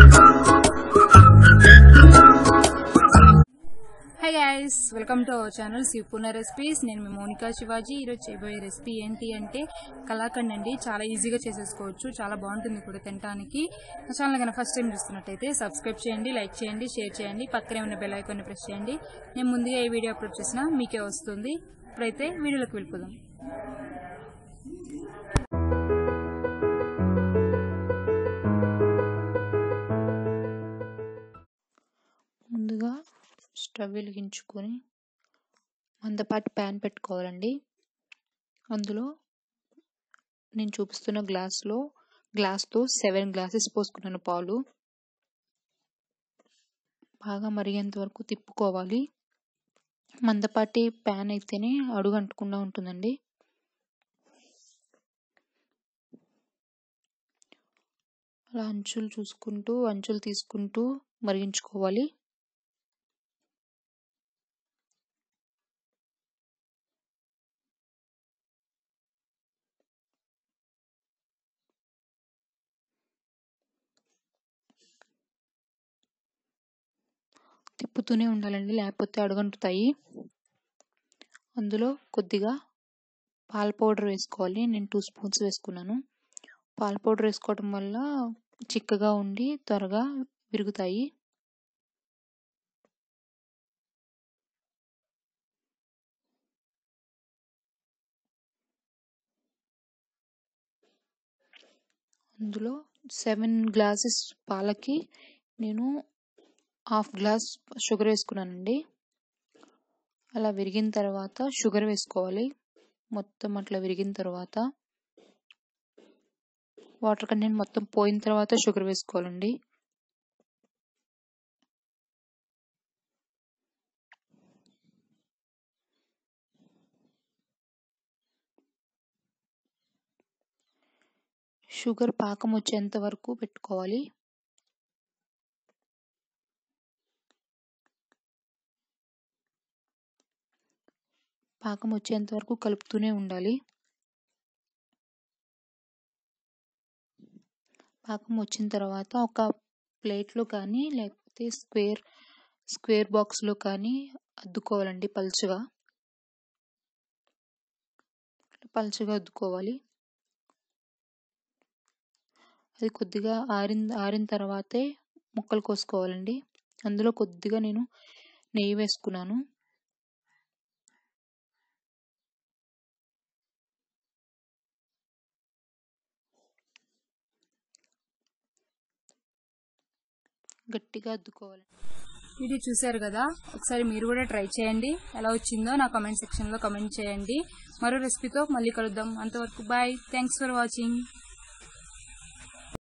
hi guys welcome to our channel Shivapurna recipes నేను మీ మోనికా శివాజీ ఈరోజు చేయబోయే రెసిపీ ఏంటి అంటే కలాకండ్ అండి చాలా ఈజీగా చేసేసుకోవచ్చు చాలా బాగుంటుంది కూడా తినడానికి నా ఛానల్ కనుక ఫస్ట్ టైం చూస్తున్నట్టయితే సబ్స్క్రైబ్ చేయండి లైక్ చేయండి షేర్ చేయండి పక్కనే ఉన్న బెల్ ఐకాన్ని ప్రెస్ చేయండి నేను ముందుగా ఏ వీడియో అప్లోడ్ చేసినా మీకే వస్తుంది ఇప్పుడైతే వీడియోలోకి వెళ్ళిపోదాం ముందుగా స్టవ్ వెలిగించుకొని మందపాటి ప్యాన్ పెట్టుకోవాలండి అందులో నేను చూపిస్తున్న గ్లాస్లో గ్లాస్తో సెవెన్ గ్లాసెస్ పోసుకున్నాను పాలు బాగా మరిగేంత వరకు తిప్పుకోవాలి మందపాటి ప్యాన్ అయితేనే అడుగు అంటకుండా ఉంటుందండి అలా అంచులు చూసుకుంటూ అంచులు తీసుకుంటూ మరిగించుకోవాలి తిప్పుతూనే ఉండాలండి లేకపోతే అడుగంటుతాయి అందులో కొద్దిగా పాల పౌడర్ వేసుకోవాలి నేను టూ స్పూన్స్ వేసుకున్నాను పాల పౌడర్ వేసుకోవడం వల్ల చిక్కగా ఉండి త్వరగా విరుగుతాయి అందులో సెవెన్ గ్లాసెస్ పాలకి నేను హాఫ్ గ్లాస్ షుగర్ వేసుకున్నానండి అలా విరిగిన తర్వాత షుగర్ వేసుకోవాలి మొత్తం అట్లా విరిగిన తర్వాత వాటర్ కంటెంట్ మొత్తం పోయిన తర్వాత షుగర్ వేసుకోవాలండి షుగర్ పాకం వచ్చేంత వరకు పెట్టుకోవాలి పాకం వచ్చేంత వరకు కలుపుతూనే ఉండాలి పాకం వచ్చిన తర్వాత ఒక ప్లేట్లో కానీ లేకపోతే స్క్వేర్ స్క్వేర్ బాక్స్లో కానీ అద్దుకోవాలండి పలుచగా పలుచగా అద్దుకోవాలి అది కొద్దిగా ఆరిన ఆరిన తర్వాతే ముక్కలు కోసుకోవాలండి అందులో కొద్దిగా నేను నెయ్యి వేసుకున్నాను గట్టిగా అద్దుకోవాలి వీడియో చూశారు కదా ఒకసారి మీరు కూడా ట్రై చేయండి ఎలా వచ్చిందో నా కామెంట్ సెక్షన్లో కామెంట్ చేయండి మరో రెసిపీతో మళ్ళీ కలుద్దాం అంతవరకు బాయ్ థ్యాంక్స్ ఫర్ వాచింగ్